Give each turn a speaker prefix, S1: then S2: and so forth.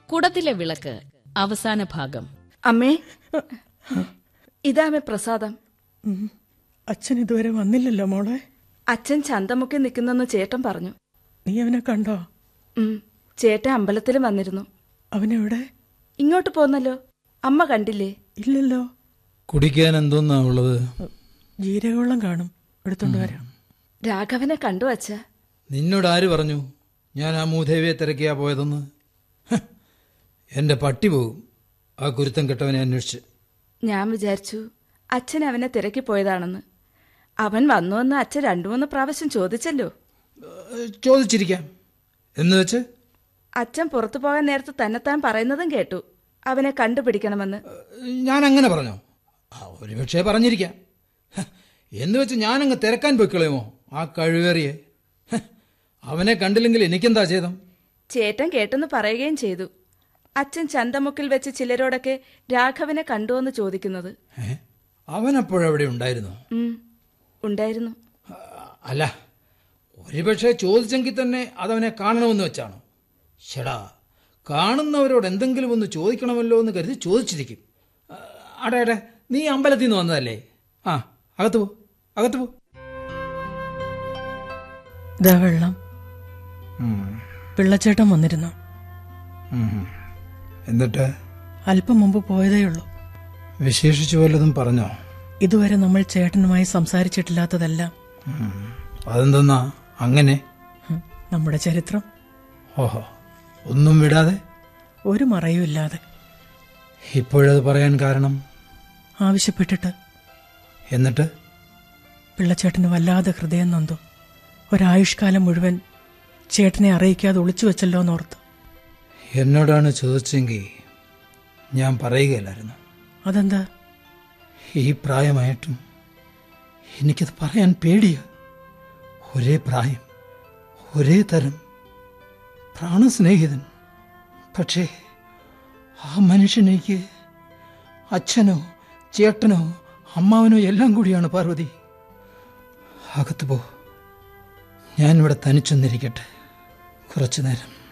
S1: കുടത്തിലെ വിളക്ക് അവസാന ഭാഗം
S2: അമ്മേ ഇതാമേ പ്രസാദം
S3: ഉം. അച്ഛൻ ഇതുവരെ വന്നില്ലല്ലോ മോളെ
S2: അച്ഛൻ ചന്തമുക്കി നിൽക്കുന്നെന്ന് ചേട്ടൻ പറഞ്ഞു
S3: നീ അവനെ കണ്ടോ
S2: ഉം, ചേട്ടൻ അമ്പലത്തിലും വന്നിരുന്നു
S3: അവനെവിടെ
S2: ഇങ്ങോട്ട് പോന്നല്ലോ അമ്മ കണ്ടില്ലേ
S3: ഇല്ലല്ലോ
S4: കുടിക്കാൻ എന്തോന്നാ ഉള്ളത്
S3: ജീരകവെള്ളം കാണും എടുത്തോണ്ട് വരാം
S2: രാഘവനെ കണ്ടു അച്ഛ
S4: നിന്നോട് ആര് പറഞ്ഞു ഞാൻ ആ മൂദേവിയെ തിരക്കിയാ പോയതെന്ന് ഹ്, എന്റെ പട്ടി പോകും ആ കുരുത്തം കെട്ടവനെ അന്വേഷിച്ച്
S2: ഞാൻ വിചാരിച്ചു അച്ഛൻ അവനെ തിരക്കി പോയതാണെന്ന് അവൻ വന്നുവെന്ന് അച്ഛൻ രണ്ടു മൂന്ന് പ്രാവശ്യം ചോദിച്ചല്ലോ
S4: ഏഹ്, ചോദിച്ചിരിക്കാം എന്ന് വെച്ച്
S2: അച്ഛൻ പുറത്തു പോകാൻ നേരത്ത് തന്നെത്താൻ പറയുന്നതും കേട്ടു അവനെ കണ്ടുപിടിക്കണമെന്ന്
S4: ഏഹ്, ഞാൻ അങ്ങനെ പറഞ്ഞോ ആ, ഒരുപക്ഷെ പറഞ്ഞിരിക്കാം ഹ്, എന്ന് വെച്ച് ഞാനങ്ങ് തിരക്കാൻ പൊയ്ക്കളയുമോ ആ കഴിവേറിയെ ഹ്, അവനെ കണ്ടില്ലെങ്കിൽ എനിക്കെന്താ ചെയ്തം
S2: ചേട്ടൻ കേട്ടെന്ന് പറയുകയും ചെയ്തു അച്ഛൻ ചന്തമുക്കിൽ വെച്ച് ചിലരോടൊക്കെ രാഘവനെ കണ്ടുവെന്ന് ചോദിക്കുന്നത്
S4: ഏ അവനപ്പോഴവിടെ ഉണ്ടായിരുന്നു
S2: ഉം, ഉണ്ടായിരുന്നു
S4: ആ, അല്ല ഒരുപക്ഷെ ചോദിച്ചെങ്കിൽ തന്നെ അതവനെ കാണണമെന്ന് വെച്ചാണോ ഷെടാ കാണുന്നവരോട് എന്തെങ്കിലും ഒന്ന് ചോദിക്കണമല്ലോ എന്ന് കരുതി ചോദിച്ചിരിക്കും ആ, അടെ അടെ നീ അമ്പലത്തിൽ നിന്ന് വന്നതല്ലേ ആ അകത്ത് പോ അകത്ത് പോ
S3: ഇതാ വെള്ളം പിള്ളച്ചേട്ടൻ വന്നിരുന്നു
S4: എന്നിട്ട്
S3: അല്പം മുമ്പ് പോയതേ ഉള്ളൂ
S4: വിശേഷിച്ചു വല്ലതും പറഞ്ഞോ
S3: ഇതുവരെ നമ്മൾ ചേട്ടനുമായി സംസാരിച്ചിട്ടില്ലാത്തതെല്ലാം
S4: ഉം. അതെന്തെന്നാ അങ്ങനെ
S3: ഉം, നമ്മുടെ ചരിത്രം
S4: ഓഹോ ഒന്നും വിടാതെ
S3: ഒരു മറയുമില്ലാതെ
S4: ഇപ്പോഴത് പറയാൻ കാരണം
S3: ആവശ്യപ്പെട്ടിട്ട്
S4: എന്നിട്ട്
S3: പിള്ളച്ചേട്ടന് വല്ലാതെ ഹൃദയം നൊന്തു ഒരായുഷ്കാലം മുഴുവൻ ചേട്ടനെ അറിയിക്കാതെ ഒളിച്ചു വെച്ചല്ലോ എന്നോർത്ത്
S4: എന്നോടാണ് ചോദിച്ചെങ്കിൽ ഞാൻ പറയുകയില്ലായിരുന്നു
S3: അതെന്താ
S4: ഈ പ്രായമായിട്ടും എനിക്കത് പറയാൻ പേടിയ ഒരേ പ്രായം ഒരേ തരം പ്രാണസ്നേഹിതൻ പക്ഷേ ആ മനുഷ്യനെനിക്ക് അച്ഛനോ ചേട്ടനോ അമ്മാവനോ എല്ലാം കൂടിയാണ് പാർവതി അകത്ത് പോ ഞാനിവിടെ തനിച്ചൊന്നിരിക്കട്ടെ കുറച്ചു നേരം